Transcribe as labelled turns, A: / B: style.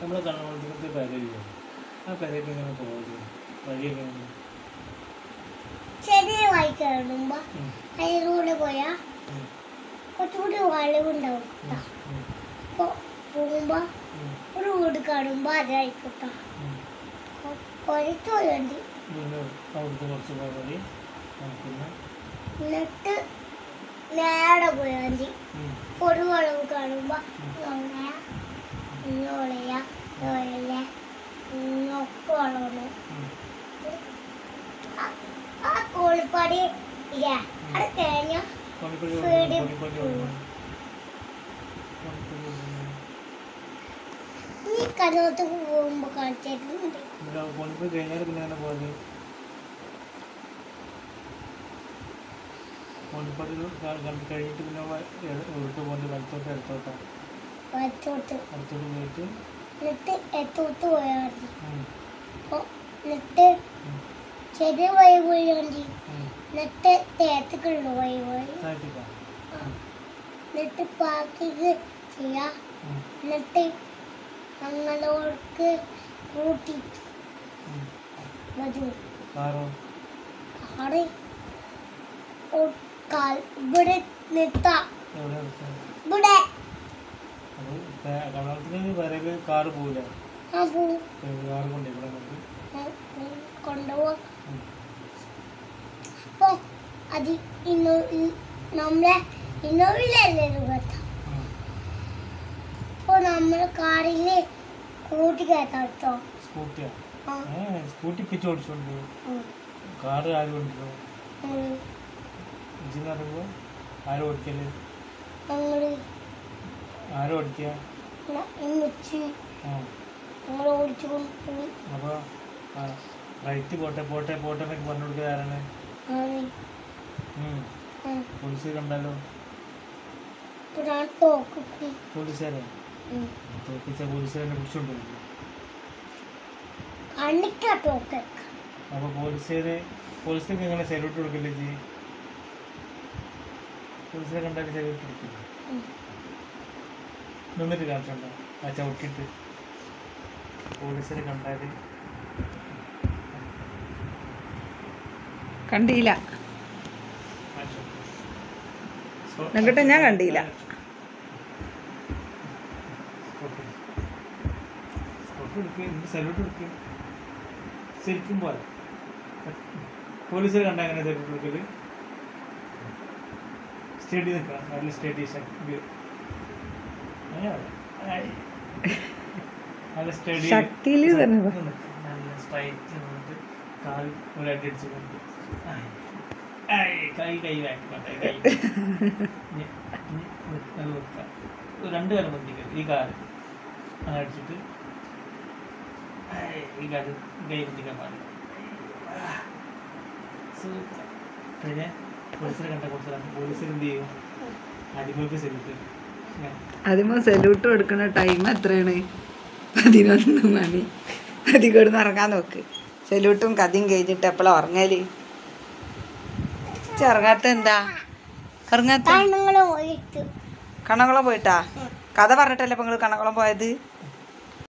A: നമ്മൾ കണ്ണുകൊടുത്ത് പെരയില്ല ആ പെരയ്ക്ക് ഇങ്ങനെ പോകുന്നത് വഴിയൊക്കെ ഇങ്ങനെ.
B: ചെറിയ വഴി കയറുമ്പോ
A: ഉം,
B: അതിലൂടെ പോയാ
A: ഉം,
B: കുറച്ചുകൂടി വളവുണ്ടാവും
A: ഉം, ഉം,
B: അപ്പൊ പോകുമ്പോ
A: ഉം,
B: ഒരു വീട് കാണുമ്പോ അതായിക്കോട്ടാ
A: ഉം.
B: കുറച്ച് പോയണ്ട്
A: പിന്നെ അവിടുത്തെ കുറച്ച് പോയാൽ മതി ആ, പിന്നെ
B: എന്നിട്ട് നേരെ പോയാണ്ടി
A: ഉം,
B: ഒരു വളവ് കാണുമ്പോ അങ്ങനെ ഇന്നോളയ ഇന്നോളയ ഇന്നൊക്കെ വളവണം
A: ഉം.
B: ആ- ആ കോളിപ്പാടി ഇല്ല അത് കഴിഞ്ഞ
A: കോണിപ്പടി
B: പേടി
A: കൊടുക്കണം, കോണിപ്പടി കൊടുക്കണം. കോണിപ്പടി കൊടുക്കണം.
B: ഈ കനോത്ത് പോകുമ്പോ കാണിച്ചിട്ടുണ്ട്
A: ഇവിടെ കോണിപ്പടി കഴിഞ്ഞാൽ പിന്നെ അങ്ങനെ പോയത് കോണിപ്പടി കണ്ടു കഴിഞ്ഞിട്ട് പിന്നെ ഇവിടുത്തെ പോകുന്നത് വലത്തോട്ട് ഇടത്തോട്ടാ
B: വച്ചോട്ട്
A: അടുത്തോട്ട് പോയിട്ട്
B: എന്നിട്ട് എത്തോട്ട് പോയാൽ മതി
A: ഉം,
B: അപ്പൊ എന്നിട്ട്
A: ഉം,
B: ചെറിയ വഴി പോയാണ്ടി
A: ഉം.
B: എന്നിട്ട് തേത്തുക്കുള്ള വഴി പോയി
A: താഴ്ത്തിക്കാം
B: എന്നിട്ട് പാക്കിക്ക് ചെയ്യാ
A: ഉം,
B: എന്നിട്ട് ഞങ്ങളോർക്ക് കൂട്ടി
A: ഉം.
B: വരൂ
A: കാറോ
B: അവിടെ ഒ- കാൽ ഇവിടെ നിർത്താം
A: എവിടെ നിർത്താൻ
B: ഇവിടെ
A: അത് കർണാടകത്തിന് വേറെ കാറ് പോവില്ല
B: ആ പൂ
A: കാറ് കൊണ്ട് ഇവിടെ കൊണ്ട്
B: കൊണ്ടുപോവാ
A: ഉം.
B: അപ്പൊ അത് ഇന്നോ ഇ- നമ്മളെ ഇന്നോവിലല്ലേ കഥ
A: ഉം.
B: അപ്പൊ നമ്മള് കാറില് കൂട്ടി കയറ്റാം കേട്ടോ
A: സ്കൂട്ടിയാ
B: ആ,
A: ഏ സ്കൂട്ടി പിച്ച് ഓടിച്ചോണ്ട്
B: ഉം,
A: കാറ് ആര് കൊണ്ടിരുന്നു
B: ഉം.
A: ഇഞ്ചിന്ന് പറയുമ്പോൾ ആരും ഓടിക്കല്
B: ഞങ്ങള്
A: ആരും ഓടിക്കുക
B: ഇന്നിച്ച്
A: ആ
B: ഞങ്ങൾ ഓടിച്ചു കൊണ്ടുപോയി
A: അപ്പോൾ റൈറ്റ് പോട്ടെ പോട്ടെ പോട്ടെ എന്നൊക്കെ പറഞ്ഞു കൊടുക്കുക ആരാണ്
B: ആണ്
A: ഉം.
B: ഉം.
A: പോലീസ് കണ്ടാലോ
B: അപ്പൊ ഞാൻ തോക്കി
A: പോലീസുകാരെ തോക്കിച്ച പോലീസുകാരനെ പിടിച്ചോണ്ട് പോകും
B: കണ്ണിക്കാ തോക്ക്
A: അപ്പോൾ പോലീസുകാര് പോലീസിലേക്ക് എങ്ങനെ സല്യൂട്ട് കൊടുക്കില്ലേ ജി പോലീസിനെ കണ്ടാൽ സല്യൂട്ട് കൊടുക്കില്ല നിന്നിട്ട് കാണിച്ചുണ്ടോ ആ ചവിട്ടിട്ട് പോലീസിനെ കണ്ടാൽ
C: കണ്ടില്ല എന്നിട്ട് ഞാൻ കണ്ടില്ല.
A: സല്യൂട്ട് കൊടുക്കുക ശരിക്കും പോലെ പോലീസുകാർ കണ്ട എങ്ങനെ സല്യൂട്ട് കൊടുക്കല് സ്റ്റഡി നിൽക്കണം നല്ല സ്റ്റഡി നല്ല സ്റ്റഡി
C: ശക്തിയില് തന്നെ പോ.
A: നല്ല സ്ട്രൈറ്റ് നിന്നിട്ട് കാൽ ഒരടി അടിച്ച് കൊണ്ട് കൈ കൈ വാങ്ങിക്കോട്ടെ കൈ ഇനി- ഇനി വെക്ക- അത് വെക്കാം ഒരു രണ്ട് കാലം ബന്ധിക്കുക ഈ കാല് അങ്ങനെ അടിച്ചിട്ട് ഏയ് ഈ കാല് കൈ ബന്ധിക്കാൻ പാടില്ല സൂപ്പർ പിന്നെ പോലീസിനെ കണ്ട കൊടുത്തതാണ് പോലീസിൽ എന്ത് ചെയ്യും അടിമക്ക് സെല്ലിട്ട്
C: അതിമോ സല്യൂട്ട് കൊടുക്കുന്ന ടൈം എത്രയാണ് പതിനൊന്ന് മണി അതികൂടെ ഇറങ്ങാൻ നോക്ക് സല്യൂട്ടും കഥയും കഴിഞ്ഞിട്ട് എപ്പോഴാണ് ഉറങ്ങല് ഇജ്ജ് ഉറങ്ങാത്ത എന്താ ഉറങ്ങാത്ത
B: കണ്ണുങ്ങളും ഒഴിച്ചു
C: കണ്ണകുളം പോയിട്ടാ കഥ പറഞ്ഞിട്ടല്ലേ ഇപ്പൊ നിങ്ങൾ കണ്ണകുളം പോയത്